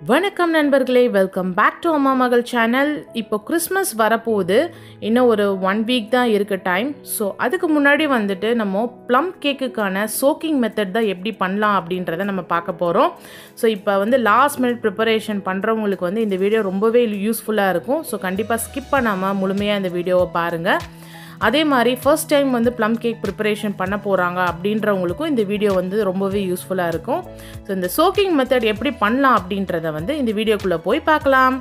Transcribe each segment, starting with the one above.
வணக்கம் நண்பர்களே welcome back to அம்மா மகள் சேனல் இப்போ கிறிஸ்மஸ் வரப்போகுது இன்னும் ஒரு ஒன் வீக் தான் இருக்கு டைம் ஸோ அதுக்கு முன்னாடி வந்துட்டு நம்ம ப்ளம் கேக்குக்கான சோக்கிங் மெத்தட் தான் எப்படி பண்ணலாம் அப்படின்றத நம்ம பார்க்க போகிறோம் ஸோ இப்போ வந்து லாஸ்ட் மினிட் ப்ரிப்பரேஷன் பண்ணுறவங்களுக்கு வந்து இந்த வீடியோ ரொம்பவே யூஸ்ஃபுல்லாக இருக்கும் ஸோ கண்டிப்பாக ஸ்கிப் பண்ணாமல் முழுமையாக இந்த வீடியோவை பாருங்கள் அதே மாதிரி ஃபர்ஸ்ட் டைம் வந்து ப்ளம் கேக் ப்ரிப்பரேஷன் பண்ண போகிறாங்க அப்படின்றவங்களுக்கும் இந்த வீடியோ வந்து ரொம்பவே யூஸ்ஃபுல்லாக இருக்கும் ஸோ இந்த சோக்கிங் மெத்தட் எப்படி பண்ணலாம் அப்படின்றத வந்து இந்த வீடியோக்குள்ளே போய் பார்க்கலாம்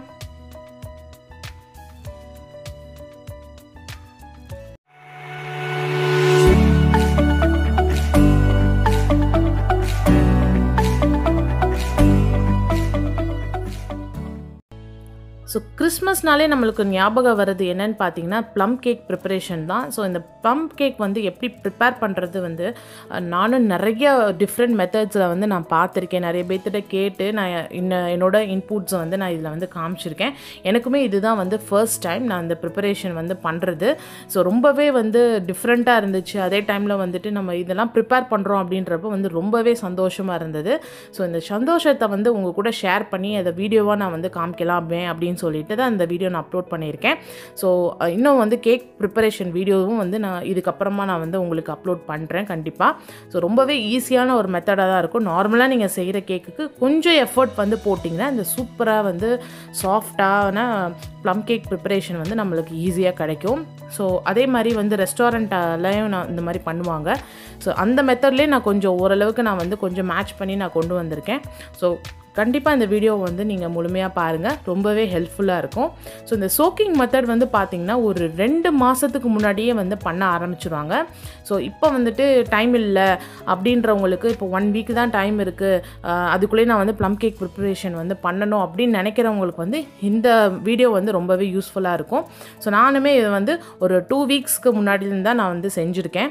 ஸோ கிறிஸ்மஸ்னாலே நம்மளுக்கு ஞாபகம் வர்றது என்னன்னு பார்த்தீங்கன்னா ப்ளம் கேக் ப்ரிப்பரேஷன் தான் ஸோ இந்த ப்ளம் கேக் வந்து எப்படி ப்ரிப்பேர் பண்ணுறது வந்து அஹ், நானும் நிறைய டிஃப்ரெண்ட் மெத்தட்ஸில் வந்து நான் பார்த்துருக்கேன் நிறைய பேர்த்திட்ட கேட்டு நான் இன்ன என்னோட இன்புட்ஸை வந்து நான் இதில் வந்து காமிச்சிருக்கேன் எனக்குமே இதுதான் வந்து ஃபர்ஸ்ட் டைம் நான் இந்த ப்ரிப்பரேஷன் வந்து பண்ணுறது ஸோ ரொம்பவே வந்து டிஃப்ரெண்ட்டாக இருந்துச்சு அதே டைமில் வந்துட்டு நம்ம இதெல்லாம் ப்ரிப்பேர் பண்ணுறோம் அப்படின்றப்ப வந்து ரொம்பவே சந்தோஷமாக இருந்தது ஸோ இந்த சந்தோஷத்தை வந்து உங்கள் கூட ஷேர் பண்ணி அதை வீடியோவாக நான் வந்து காமிக்கலாமே அப்படின்னு சொல்லிட்டு தான் இந்த வீடியோ நான் அப்லோட் பண்ணியிருக்கேன் ஸோ இன்னும் வந்து கேக் ப்ரிப்பரேஷன் வீடியோவும் வந்து நான் இதுக்கப்புறமா நான் வந்து உங்களுக்கு அப்லோட் பண்ணுறேன் கண்டிப்பாக ஸோ ரொம்பவே ஈஸியான ஒரு மெத்தடாக தான் இருக்கும் நார்மலாக நீங்கள் செய்கிற கேக்குக்கு கொஞ்சம் எஃபர்ட் வந்து போட்டிங்கன்னா இந்த சூப்பராக வந்து சாஃப்டான ப்ளம் கேக் ப்ரிப்பரேஷன் வந்து நம்மளுக்கு ஈஸியாக கிடைக்கும் ஸோ அதே மாதிரி வந்து ரெஸ்டாரண்ட்லையும் நான் இந்த மாதிரி பண்ணுவாங்க ஸோ அந்த மெத்தட்லேயே நான் கொஞ்சம் ஓரளவுக்கு நான் வந்து கொஞ்சம் மேட்ச் பண்ணி நான் கொண்டு வந்திருக்கேன் ஸோ கண்டிப்பாக இந்த வீடியோ வந்து நீங்கள் முழுமையாக பாருங்கள் ரொம்பவே ஹெல்ப்ஃபுல்லாக இருக்கும் ஸோ இந்த சோக்கிங் மெத்தட் வந்து பார்த்திங்கன்னா ஒரு ரெண்டு மாதத்துக்கு முன்னாடியே வந்து பண்ண ஆரம்பிச்சிருவாங்க ஸோ இப்போ வந்துட்டு டைம் இல்லை அப்படின்றவங்களுக்கு இப்போ ஒன் வீக் தான் டைம் இருக்குது அதுக்குள்ளேயே நான் வந்து ப்ளம் கேக் ப்ரிப்பரேஷன் வந்து பண்ணணும் அப்படின்னு நினைக்கிறவங்களுக்கு வந்து இந்த வீடியோ வந்து ரொம்பவே யூஸ்ஃபுல்லாக இருக்கும் ஸோ நானுமே இது வந்து ஒரு டூ வீக்ஸ்க்கு முன்னாடியிருந்து தான் நான் வந்து செஞ்சுருக்கேன்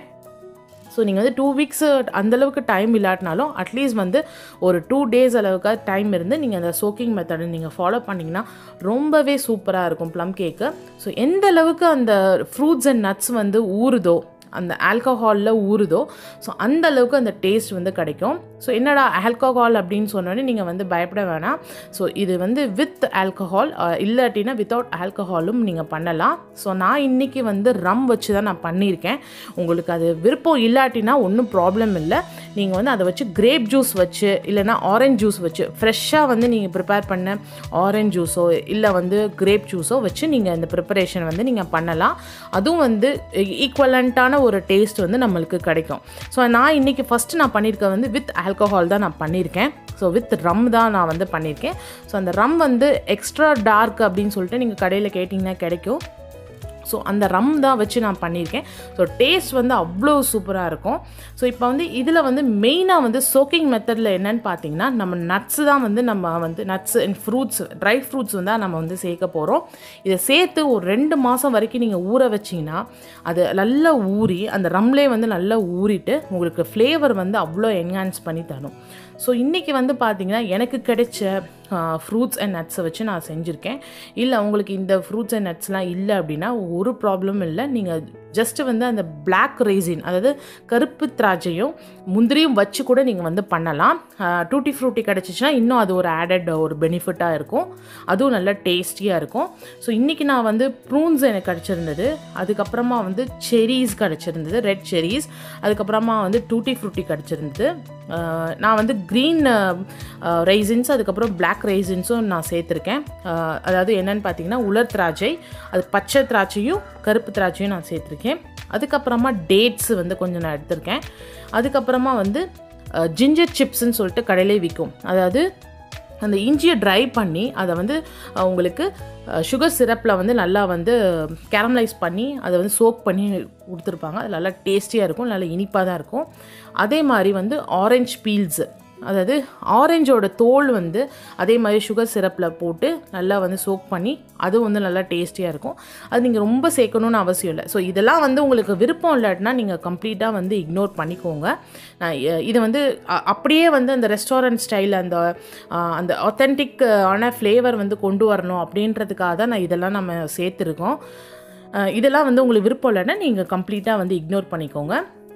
ஸோ நீங்கள் வந்து டூ வீக்ஸு அந்தளவுக்கு டைம் இல்லாட்டினாலும் அட்லீஸ்ட் வந்து ஒரு டூ டேஸ் அளவுக்கு டைம் இருந்து நீங்கள் அந்த சோக்கிங் மெத்தடை நீங்கள் ஃபாலோ பண்ணிங்கன்னா ரொம்பவே சூப்பராக இருக்கும் ப்ளம் கேக்கு ஸோ எந்த அளவுக்கு அந்த ஃப்ரூட்ஸ் அண்ட் நட்ஸ் வந்து ஊறுதோ அந்த ஆல்கஹாலில் ஊறுதோ ஸோ அந்த அளவுக்கு அந்த டேஸ்ட் வந்து கிடைக்கும் ஸோ என்னடா ஆல்கஹால் அப்படின்னு சொன்னோன்னே நீங்கள் வந்து பயப்பட வேணாம் ஸோ இது வந்து வித் ஆல்கஹால் இல்லாட்டினா வித்தவுட் ஆல்கஹாலும் நீங்கள் பண்ணலாம் ஸோ நான் இன்றைக்கி வந்து ரம் வச்சு தான் நான் பண்ணியிருக்கேன் உங்களுக்கு அது விருப்பம் இல்லாட்டினா ஒன்றும் ப்ராப்ளம் இல்லை நீங்கள் வந்து அதை வச்சு கிரேப் ஜூஸ் வச்சு இல்லைனா ஆரஞ்ச் ஜூஸ் வச்சு ஃப்ரெஷ்ஷாக வந்து நீங்கள் ப்ரிப்பேர் பண்ண ஆரஞ்ச் ஜூஸோ இல்லை வந்து கிரேப் ஜூஸோ வச்சு நீங்கள் இந்த ப்ரிப்பரேஷன் வந்து நீங்கள் பண்ணலாம் அதுவும் வந்து ஈக்குவலண்ட்டான ஒரு டேஸ்ட் வந்து நம்மளுக்கு கிடைக்கும் ஸோ நான் இன்றைக்கி ஃபஸ்ட்டு நான் பண்ணியிருக்க வந்து வித் ஆல்கஹால் தான் நான் பண்ணியிருக்கேன் ஸோ வித் ரம் தான் நான் வந்து பண்ணியிருக்கேன் ஸோ அந்த ரம் வந்து எக்ஸ்ட்ரா டார்க் அப்படின்னு சொல்லிட்டு நீங்கள் கடையில் கேட்டிங்கன்னா கிடைக்கும் ஸோ அந்த ரம் தான் வச்சு நான் பண்ணியிருக்கேன் ஸோ டேஸ்ட் வந்து அவ்வளோ சூப்பராக இருக்கும் ஸோ இப்போ வந்து இதில் வந்து மெயினாக வந்து சோக்கிங் மெத்தடில் என்னன்னு பார்த்தீங்கன்னா நம்ம நட்ஸு தான் வந்து நம்ம வந்து nuts and fruits dry fruits வந்து நம்ம வந்து சேர்க்க போகிறோம் இதை சேர்த்து ஒரு ரெண்டு மாதம் வரைக்கும் நீங்கள் ஊற வச்சிங்கன்னா அது நல்லா ஊறி அந்த ரம்லே வந்து நல்லா ஊறிட்டு உங்களுக்கு ஃப்ளேவர் வந்து அவ்வளோ என்ஹான்ஸ் பண்ணி தரும் ஸோ இன்றைக்கி வந்து பார்த்தீங்கன்னா எனக்கு கிடைச்ச ஃப்ரூட்ஸ் அண்ட் நட்ஸை வச்சு நான் செஞ்சுருக்கேன் இல்லை உங்களுக்கு இந்த ஃப்ரூட்ஸ் அண்ட் நட்ஸ்லாம் இல்லை அப்படின்னா ஒரு ப்ராப்ளமும் இல்லை நீங்கள் ஜஸ்ட்டு வந்து அந்த பிளாக் ரைசின் அதாவது கருப்பு திராட்சையும் முந்திரியும் வச்சு கூட நீங்கள் வந்து பண்ணலாம் டூட்டி ஃப்ரூட்டி கிடச்சிச்சின்னா இன்னும் அது ஒரு ஆடட் ஒரு பெனிஃபிட்டாக இருக்கும் அதுவும் நல்லா டேஸ்டியாக இருக்கும் ஸோ இன்றைக்கி நான் வந்து ப்ரூன்ஸ் எனக்கு கிடச்சிருந்தது அதுக்கப்புறமா வந்து செரீஸ் கிடச்சிருந்தது ரெட் செரீஸ் அதுக்கப்புறமா வந்து டூட்டி ஃப்ரூட்டி கிடச்சிருந்தது ஆஹ் நான் வந்து க்ரீன் ரைசின்ஸ் அதுக்கப்புறம் பிளாக் ரைசின்ஸும் நான் சேர்த்துருக்கேன் ஆஹ் அதாவது என்னன்னு பார்த்தீங்கன்னா உலர் திராட்சை அது பச்சை திராட்சையும் கருப்பு திராட்சையும் நான் சேர்த்துருக்கேன் அதுக்கப்புறமா டேட்ஸ் வந்து கொஞ்சம் நான் எடுத்திருக்கேன் அதுக்கப்புறமா வந்து ஜிஞ்சர் சிப்ஸ்ன்னு சொல்லிட்டு கடையிலே விற்கும் அதாவது அந்த இஞ்சியை ட்ரை பண்ணி அதை வந்து அஹ், உங்களுக்கு சுகர் சிரப்பில் வந்து நல்லா வந்து கேரமலைஸ் பண்ணி அதை வந்து சோக் பண்ணி கொடுத்துருப்பாங்க அது நல்லா டேஸ்டியாக இருக்கும் நல்லா இனிப்பாக தான் இருக்கும் அதே மாதிரி வந்து ஆரஞ்ச் பீல்ஸு அதாவது ஆரஞ்சோட தோல் வந்து அதே மாதிரி சுகர் சிரப்பில் போட்டு நல்லா வந்து சோக் பண்ணி அதுவும் வந்து நல்லா டேஸ்டியாக இருக்கும் அது நீங்கள் ரொம்ப சேர்க்கணும்னு அவசியம் இல்லை ஸோ இதெல்லாம் வந்து உங்களுக்கு விருப்பம் இல்லாட்டினா நீங்கள் கம்ப்ளீட்டாக வந்து இக்னோர் பண்ணிக்கோங்க நான் இ- இது வந்து அ- அப்படியே வந்து அந்த ரெஸ்டாரண்ட் ஸ்டைல் அந்த ஆ, அந்த ஆத்தென்டிக் ஆன ஃப்ளேவர் வந்து கொண்டு வரணும் அப்படின்றதுக்காக தான் நான் இதெல்லாம் நம்ம சேர்த்துருக்கோம் அஹ் இதெல்லாம் வந்து உங்களுக்கு விருப்பம் இல்லைன்னா நீங்கள் கம்ப்ளீட்டாக வந்து இக்னோர் பண்ணிக்கோங்க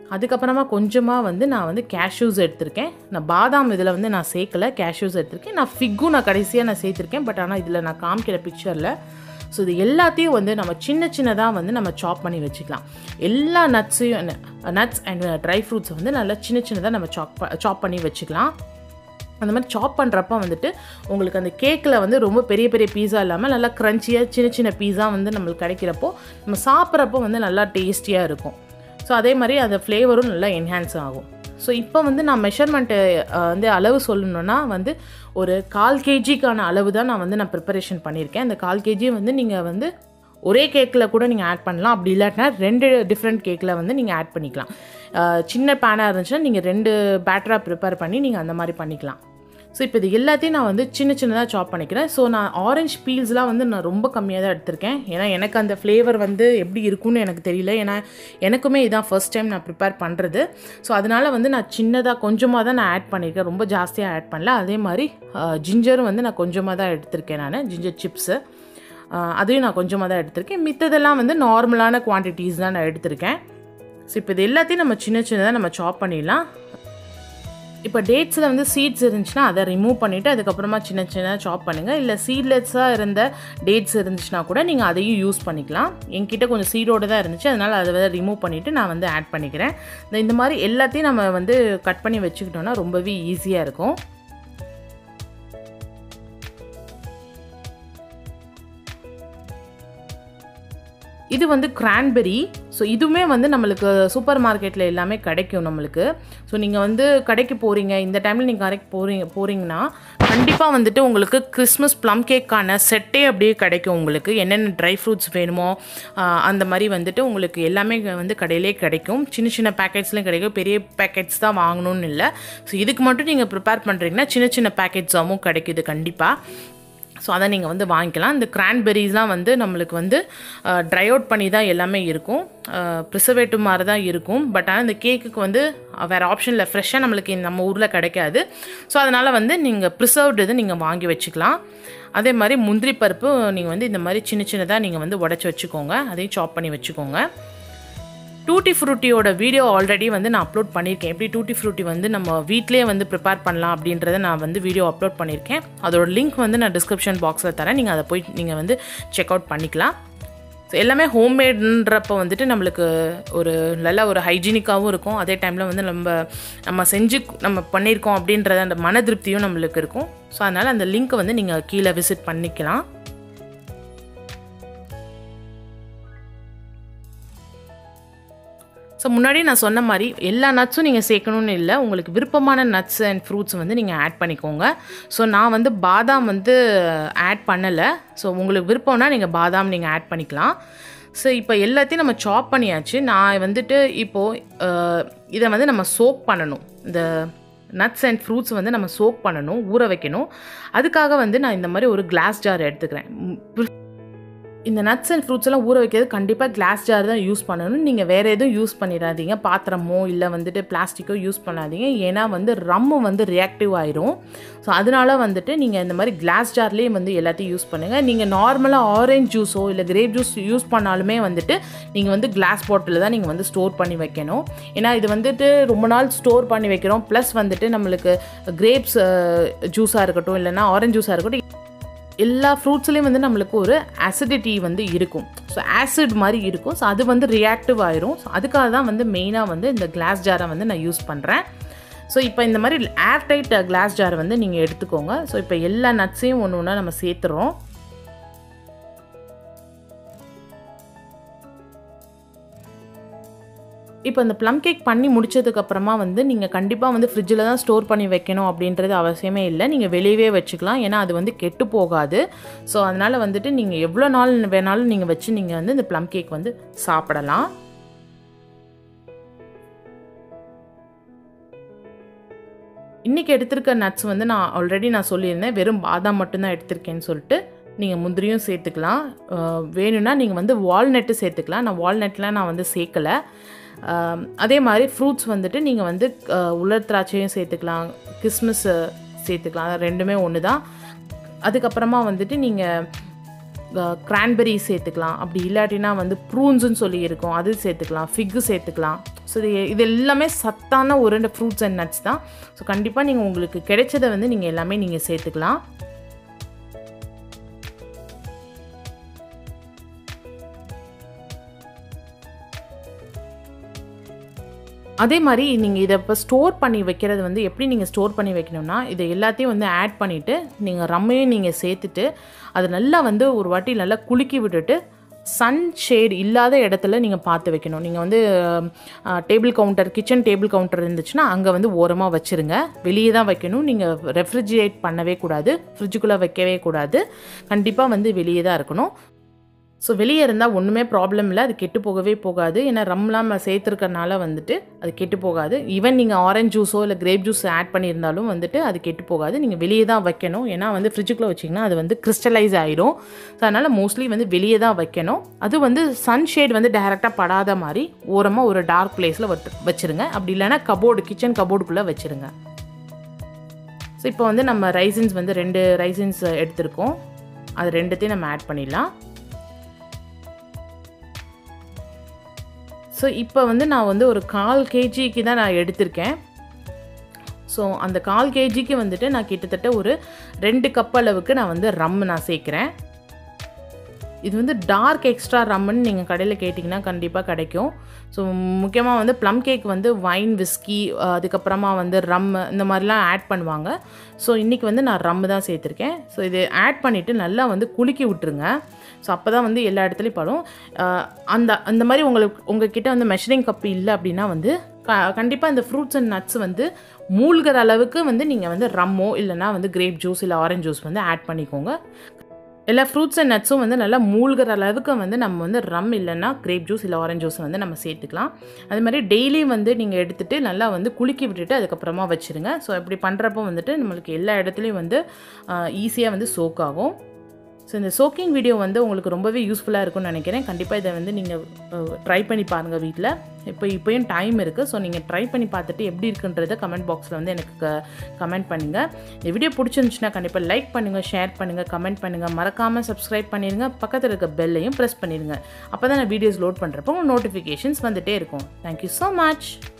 அதுக்கப்புறமா கொஞ்சமாக வந்து நான் வந்து கேஷ்யூஸ் எடுத்திருக்கேன் நான் பாதாம் இதில் வந்து நான் சேர்க்கல கேஷ்யூஸ் எடுத்திருக்கேன் நான் ஃபிக்கும் நான் கடைசியாக நான் சேர்த்துருக்கேன் பட் ஆனால் இதில் நான் காமிக்கிற பிக்சரில் ஸோ இது எல்லாத்தையும் வந்து நம்ம சின்ன சின்னதாக வந்து நம்ம சாப் பண்ணி வச்சுக்கலாம் எல்லா நட்ஸையும் நட்ஸ் அண்ட் ட்ரை ஃப்ரூட்ஸை வந்து நல்லா சின்ன சின்னதாக நம்ம சாப் சாப் பண்ணி வச்சுக்கலாம் அந்த மாதிரி சாப் பண்ணுறப்ப வந்துட்டு உங்களுக்கு அந்த கேக்கில் வந்து ரொம்ப பெரிய பெரிய பீஸா இல்லாமல் நல்லா க்ரன்ச்சியாக சின்ன சின்ன பீஸா வந்து நம்மளுக்கு கிடைக்கிறப்போ நம்ம சாப்பிட்றப்போ வந்து நல்லா டேஸ்டியாக இருக்கும் ஸோ அதே மாதிரி அந்த ஃப்ளேவரும் நல்லா என்ஹான்ஸ் ஆகும் ஸோ இப்போ வந்து நான் மெஷர்மெண்ட்டு வந்து அளவு சொல்லணுன்னா வந்து ஒரு கால் கேஜிக்கான அளவு தான் நான் வந்து நான் ப்ரிப்பரேஷன் பண்ணியிருக்கேன் அந்த கால் கேஜி வந்து நீங்கள் வந்து ஒரே கேக்கில் கூட நீங்கள் ஆட் பண்ணலாம் அப்படி இல்லாட்டினா ரெண்டு டிஃப்ரெண்ட் கேக்கில் வந்து நீங்கள் ஆட் பண்ணிக்கலாம் அஹ் சின்ன பேனாக இருந்துச்சுன்னா நீங்கள் ரெண்டு பேட்டராக ப்ரிப்பேர் பண்ணி நீங்கள் அந்த மாதிரி பண்ணிக்கலாம் ஸோ இப்போ இது எல்லாத்தையும் நான் வந்து சின்ன சின்னதாக சாப் பண்ணிக்கிறேன் ஸோ நான் ஆரஞ்ச் பீல்ஸ்லாம் வந்து நான் ரொம்ப கம்மியாக தான் எடுத்திருக்கேன் ஏன்னா எனக்கு அந்த ஃப்ளேவர் வந்து எப்படி இருக்கும்னு எனக்கு தெரியல ஏன்னா எனக்குமே இதான் ஃபர்ஸ்ட் டைம் நான் ப்ரிப்பேர் பண்ணுறது ஸோ அதனால் வந்து நான் சின்னதாக கொஞ்சமாக தான் நான் ஆட் பண்ணியிருக்கேன் ரொம்ப ஜாஸ்தியாக ஆட் பண்ணல அதே மாதிரி ஜிஞ்சரும் வந்து நான் கொஞ்சமாக தான் எடுத்திருக்கேன் நான் ஜிஞ்சர் சிப்ஸு அதையும் நான் கொஞ்சமாக தான் எடுத்திருக்கேன் மித்ததெல்லாம் வந்து நார்மலான குவான்டிட்டிஸ் தான் நான் எடுத்திருக்கேன் ஸோ இப்போ இது எல்லாத்தையும் நம்ம சின்ன சின்னதாக நம்ம சாப் பண்ணிடலாம் இப்போ டேட்ஸில் வந்து சீட்ஸ் இருந்துச்சுன்னா அதை ரிமூவ் பண்ணிவிட்டு அதுக்கப்புறமா சின்ன சின்னதாக சாப் பண்ணுங்கள் இல்லை சீட்லெஸ்ஸாக இருந்த டேட்ஸ் இருந்துச்சுன்னா கூட நீங்கள் அதையும் யூஸ் பண்ணிக்கலாம் என்கிட்ட கொஞ்சம் சீடோடு தான் இருந்துச்சு அதனால் அதை வந்து ரிமூவ் பண்ணிவிட்டு நான் வந்து ஆட் பண்ணிக்கிறேன் இந்த- இந்த மாதிரி எல்லாத்தையும் நம்ம வந்து கட் பண்ணி வச்சுக்கிட்டோம்னா ரொம்பவே ஈஸியாக இருக்கும் இது வந்து கிரான்பெரி ஸோ இதுவுமே வந்து நம்மளுக்கு சூப்பர் மார்க்கெட்டில் எல்லாமே கிடைக்கும் நம்மளுக்கு ஸோ நீங்கள் வந்து கடைக்கு போகிறீங்க இந்த டைமில் நீங்கள் கடைக்கு போகிறீங்க போகிறீங்கன்னா கண்டிப்பாக வந்துட்டு உங்களுக்கு கிறிஸ்மஸ் ப்ளம் கேக்கான செட்டே அப்படியே கிடைக்கும் உங்களுக்கு என்னென்ன ட்ரை ஃப்ரூட்ஸ் வேணுமோ ஆஹ் அந்த மாதிரி வந்துட்டு உங்களுக்கு எல்லாமே வந்து கடையிலே கிடைக்கும் சின்ன சின்ன பேக்கெட்ஸ்லையும் கிடைக்கும் பெரிய பேக்கெட்ஸ் தான் வாங்கணும்னு இல்லை ஸோ இதுக்கு மட்டும் நீங்கள் ப்ரிப்பேர் பண்ணுறீங்கன்னா சின்ன சின்ன பேக்கெட்ஸாகவும் கிடைக்குது கண்டிப்பாக ஸோ அதை நீங்கள் வந்து வாங்கிக்கலாம் இந்த கிரான்பெரிஸ்லாம் வந்து நம்மளுக்கு வந்து ட்ரை அவுட் பண்ணி தான் எல்லாமே இருக்கும் ப்ரிசர்வேட்டிவ் மாதிரி தான் இருக்கும் பட் ஆனால் இந்த கேக்குக்கு வந்து வேறு ஆப்ஷனில் ஃப்ரெஷ்ஷாக நம்மளுக்கு நம்ம ஊரில் கிடைக்காது ஸோ அதனால் வந்து நீங்கள் ப்ரிசர்வ்டு இது நீங்கள் வாங்கி வச்சுக்கலாம் அதே மாதிரி முந்திரி பருப்பு நீங்கள் வந்து இந்த மாதிரி சின்ன சின்னதாக நீங்கள் வந்து உடச்சி வச்சுக்கோங்க அதையும் சாப் பண்ணி வச்சுக்கோங்க டூட்டி ஃப்ரூட்டியோட வீடியோ ஆல்ரெடி வந்து நான் அப்லோட் பண்ணியிருக்கேன் எப்படி டூட்டி ஃப்ரூட்டி வந்து நம்ம வீட்டிலேயே வந்து ப்ரிப்பேர் பண்ணலாம் அப்படின்றத நான் வந்து வீடியோ அப்லோட் பண்ணியிருக்கேன் அதோட லிங்க் வந்து நான் டிஸ்கிரிப்ஷன் பாக்ஸில் தரேன் நீங்கள் அதை போய் நீங்கள் வந்து செக் அவுட் பண்ணிக்கலாம் ஸோ எல்லாமே ஹோம்மேடுன்றப்போ வந்துட்டு நம்மளுக்கு ஒரு நல்ல ஒரு ஹைஜீனிக்காகவும் இருக்கும் அதே டைமில் வந்து நம்ம நம்ம செஞ்சு நம்ம பண்ணியிருக்கோம் அப்படின்றத அந்த மன திருப்தியும் நம்மளுக்கு இருக்கும் ஸோ அதனால் அந்த லிங்க்கை வந்து நீங்கள் கீழே விசிட் பண்ணிக்கலாம் ஸோ முன்னாடி நான் சொன்ன மாதிரி எல்லா நட்ஸும் நீங்கள் சேர்க்கணும்னு இல்லை உங்களுக்கு விருப்பமான நட்ஸ் அண்ட் ஃப்ரூட்ஸ் வந்து நீங்கள் ஆட் பண்ணிக்கோங்க ஸோ நான் வந்து பாதாம் வந்து ஆட் பண்ணலை ஸோ உங்களுக்கு விருப்பம்னா நீங்கள் பாதாம் நீங்கள் ஆட் பண்ணிக்கலாம் ஸோ இப்போ எல்லாத்தையும் நம்ம சாப் பண்ணியாச்சு நான் வந்துட்டு இப்போது இதை வந்து நம்ம சோக் பண்ணணும் இந்த நட்ஸ் அண்ட் ஃப்ரூட்ஸ் வந்து நம்ம சோக் பண்ணணும் ஊற வைக்கணும் அதுக்காக வந்து நான் இந்த மாதிரி ஒரு கிளாஸ் ஜார் எடுத்துக்கிறேன் ம், இந்த நட்ஸ் அண்ட் ஃப்ரூட்ஸ் எல்லாம் ஊற வைக்கிறது கண்டிப்பாக கிளாஸ் ஜார் தான் யூஸ் பண்ணணும் நீங்கள் வேறு எதுவும் யூஸ் பண்ணிடாதீங்க பாத்திரமோ இல்லை வந்துட்டு பிளாஸ்டிக்கோ யூஸ் பண்ணாதீங்க ஏன்னா வந்து ரம்மு வந்து ரியாக்டிவ் ஆயிரும் ஸோ அதனால வந்துட்டு நீங்கள் இந்த மாதிரி கிளாஸ் ஜார்லேயே வந்து எல்லாத்தையும் யூஸ் பண்ணுங்கள் நீங்கள் நார்மலாக ஆரஞ்ச் ஜூஸோ இல்லை கிரேப் ஜூஸ் யூஸ் பண்ணாலுமே வந்துட்டு நீங்கள் வந்து கிளாஸ் பாட்டிலில் தான் நீங்கள் வந்து ஸ்டோர் பண்ணி வைக்கணும் ஏன்னா இது வந்துட்டு ரொம்ப நாள் ஸ்டோர் பண்ணி வைக்கிறோம் ப்ளஸ் வந்துட்டு நம்மளுக்கு கிரேப்ஸ் ஜூஸாக இருக்கட்டும் இல்லைன்னா ஆரஞ்ச் ஜூஸாக இருக்கட்டும் எல்லா ஃப்ரூட்ஸ்லேயும் வந்து நம்மளுக்கு ஒரு அசிடிட்டி வந்து இருக்கும் ஸோ ஆசிட் மாதிரி இருக்கும் ஸோ அது வந்து ரியாக்டிவ் ஆயிரும் ஸோ அதுக்காக தான் வந்து மெயினாக வந்து இந்த கிளாஸ் ஜாரை வந்து நான் யூஸ் பண்ணுறேன் ஸோ இப்போ இந்த மாதிரி ஏர் டைட் கிளாஸ் ஜார் வந்து நீங்கள் எடுத்துக்கோங்க ஸோ இப்போ எல்லா நட்ஸையும் ஒன்று ஒன்றா நம்ம சேர்த்துறோம் இப்போ இந்த ப்ளம் கேக் பண்ணி முடிச்சதுக்கப்புறமா வந்து நீங்கள் கண்டிப்பாக வந்து ஃப்ரிட்ஜில் தான் ஸ்டோர் பண்ணி வைக்கணும் அப்படின்றது அவசியமே இல்லை நீங்கள் வெளியவே வச்சுக்கலாம் ஏன்னா அது வந்து கெட்டு போகாது ஸோ அதனால் வந்துட்டு நீங்கள் எவ்வளோ நாள் வேணாலும் நீங்கள் வச்சு நீங்கள் வந்து இந்த ப்ளம் கேக் வந்து சாப்பிடலாம் இன்றைக்கி எடுத்திருக்க நட்ஸ் வந்து நான் ஆல்ரெடி நான் சொல்லியிருந்தேன் வெறும் பாதாம் மட்டும்தான் எடுத்திருக்கேன்னு சொல்லிட்டு நீங்கள் முந்திரியும் சேர்த்துக்கலாம் அஹ் வேணும்னா நீங்கள் வந்து வால்நட்டு சேர்த்துக்கலாம் நான் வால்நட்லாம் நான் வந்து சேர்க்கலை ஆம், அதே மாதிரி ஃப்ரூட்ஸ் வந்துட்டு நீங்கள் வந்து அஹ், உலர் திராட்சையும் சேர்த்துக்கலாம் கிறிஸ்மஸ் சேர்த்துக்கலாம் அது ரெண்டுமே ஒன்று தான் அதுக்கப்புறமா வந்துட்டு நீங்கள் கிரான்பெரி சேர்த்துக்கலாம் அப்படி இல்லாட்டினா வந்து ப்ரூன்ஸுன்னு சொல்லி இருக்கும் அது சேர்த்துக்கலாம் ஃபிக்கு சேர்த்துக்கலாம் ஸோ இது இது எல்லாமே சத்தான ஒரு ஃப்ரூட்ஸ் அண்ட் நட்ஸ் தான் ஸோ கண்டிப்பாக நீங்கள் உங்களுக்கு கிடைச்சதை வந்து நீங்கள் எல்லாமே நீங்கள் சேர்த்துக்கலாம் அதே மாதிரி நீங்கள் இதை இப்போ ஸ்டோர் பண்ணி வைக்கிறது வந்து எப்படி நீங்கள் ஸ்டோர் பண்ணி வைக்கணும்னா இதை எல்லாத்தையும் வந்து ஆட் பண்ணிவிட்டு நீங்கள் ரம்மையும் நீங்கள் சேர்த்துட்டு அது நல்லா வந்து ஒரு வாட்டி நல்லா குலுக்கி விட்டுட்டு சன் ஷேட் இல்லாத இடத்துல நீங்கள் பார்த்து வைக்கணும் நீங்கள் வந்து table counter kitchen table counter இருந்துச்சுன்னா அங்கே வந்து ஓரமாக வச்சுருங்க வெளியே தான் வைக்கணும் நீங்கள் ரெஃப்ரிஜிரேட் பண்ணவே கூடாது ஃப்ரிட்ஜுக்குள்ளே வைக்கவே கூடாது கண்டிப்பாக வந்து வெளியே தான் இருக்கணும் ஸோ வெளியே இருந்தால் ஒன்றுமே ப்ராப்ளம் இல்லை அது கெட்டு போகவே போகாது ஏன்னா ரம்லாம் சேர்த்துருக்கறனால வந்துட்டு அது கெட்டு போகாது ஈவன் நீங்கள் ஆரஞ்ச் ஜூஸோ இல்லை கிரேப் ஜூஸ் ஆட் பண்ணியிருந்தாலும் வந்துட்டு அது கெட்டு போகாது நீங்கள் வெளியே தான் வைக்கணும் ஏன்னா வந்து ஃப்ரிட்ஜுக்குள்ளே வச்சிங்கன்னா அது வந்து கிறிஸ்டலைஸ் ஆகிடும் ஸோ அதனால் மோஸ்ட்லி வந்து வெளியே தான் வைக்கணும் அது வந்து சன்ஷேட் வந்து டைரெக்டாக படாத மாதிரி ஓரமாக ஒரு டார்க் பிளேஸில் வச்சுருங்க அப்படி இல்லைன்னா கபோர்டு கிச்சன் கபோர்டுக்குள்ளே வச்சுருங்க ஸோ இப்போ வந்து நம்ம ரைசின்ஸ் வந்து ரெண்டு ரைசின்ஸ் எடுத்திருக்கோம் அது ரெண்டுத்தையும் நம்ம ஆட் பண்ணிடலாம் ஸோ இப்போ வந்து நான் வந்து ஒரு கால் கேஜிக்கு தான் நான் எடுத்திருக்கேன் ஸோ அந்த கால் கேஜிக்கு வந்துட்டு நான் கிட்டத்தட்ட ஒரு ரெண்டு கப் அளவுக்கு நான் வந்து ரம் நான் சேர்க்குறேன் இது வந்து டார்க் எக்ஸ்ட்ரா ரம்முன்னு நீங்கள் கடையில் கேட்டிங்கன்னா கண்டிப்பாக கிடைக்கும் ஸோ முக்கியமாக வந்து ப்ளம் கேக் வந்து வைன் விஸ்கி அதுக்கப்புறமா வந்து ரம் இந்த மாதிரிலாம் ஆட் பண்ணுவாங்க ஸோ இன்றைக்கி வந்து நான் ரம் தான் சேர்த்துருக்கேன் ஸோ இது ஆட் பண்ணிவிட்டு நல்லா வந்து குலுக்கி விட்டுருங்க ஸோ அப்போ தான் வந்து எல்லா இடத்துலையும் படும் அந்த அந்த மாதிரி உங்களுக்கு உங்ககிட்ட வந்து மெஷரிங் கப் இல்லை அப்படின்னா வந்து க கண்டிப்பாக இந்த ஃப்ரூட்ஸ் அண்ட் நட்ஸ் வந்து மூழ்கிற அளவுக்கு வந்து நீங்கள் வந்து ரம்மோ இல்லைனா வந்து கிரேப் ஜூஸ் இல்லை ஆரஞ்ச் ஜூஸ் வந்து ஆட் பண்ணிக்கோங்க எல்லா ஃப்ரூட்ஸ் அண்ட் நட்ஸும் வந்து நல்லா மூழ்கிற அளவுக்கு வந்து நம்ம வந்து ரம் இல்லைன்னா கிரேப் ஜூஸ் இல்லை ஆரஞ்ச் ஜூஸ் வந்து நம்ம சேர்த்துக்கலாம் அது மாதிரி டெய்லி வந்து நீங்கள் எடுத்துகிட்டு நல்லா வந்து குலுக்கி விட்டுட்டு அதுக்கப்புறமா வச்சுருங்க ஸோ இப்படி பண்ணுறப்போ வந்துட்டு நம்மளுக்கு எல்லா இடத்துலையும் வந்து ஈஸியாக வந்து சோக் ஆகும் ஸோ இந்த சோக்கிங் வீடியோ வந்து உங்களுக்கு ரொம்பவே யூஸ்ஃபுல்லாக இருக்கும்னு நினைக்கிறேன் கண்டிப்பாக இதை வந்து நீங்கள் ட்ரை பண்ணி பாருங்கள் வீட்டில் இப்போ இப்போயும் டைம் இருக்குது ஸோ நீங்கள் ட்ரை பண்ணி பார்த்துட்டு எப்படி இருக்குன்றதை கமெண்ட் பாக்ஸில் வந்து எனக்கு கமெண்ட் பண்ணுங்கள் இந்த வீடியோ பிடிச்சிருந்துச்சுன்னா கண்டிப்பாக லைக் பண்ணுங்கள் ஷேர் பண்ணுங்கள் கமெண்ட் பண்ணுங்கள் மறக்காமல் சப்ஸ்கிரைப் பண்ணிடுங்க பக்கத்தில் இருக்க பெல்லையும் ப்ரெஸ் பண்ணிடுங்க அப்போ தான் நான் வீடியோஸ் லோட் பண்ணுறப்போ நோட்டிஃபிகேஷன்ஸ் வந்துகிட்டே இருக்கும் தேங்க்யூ ஸோ மச்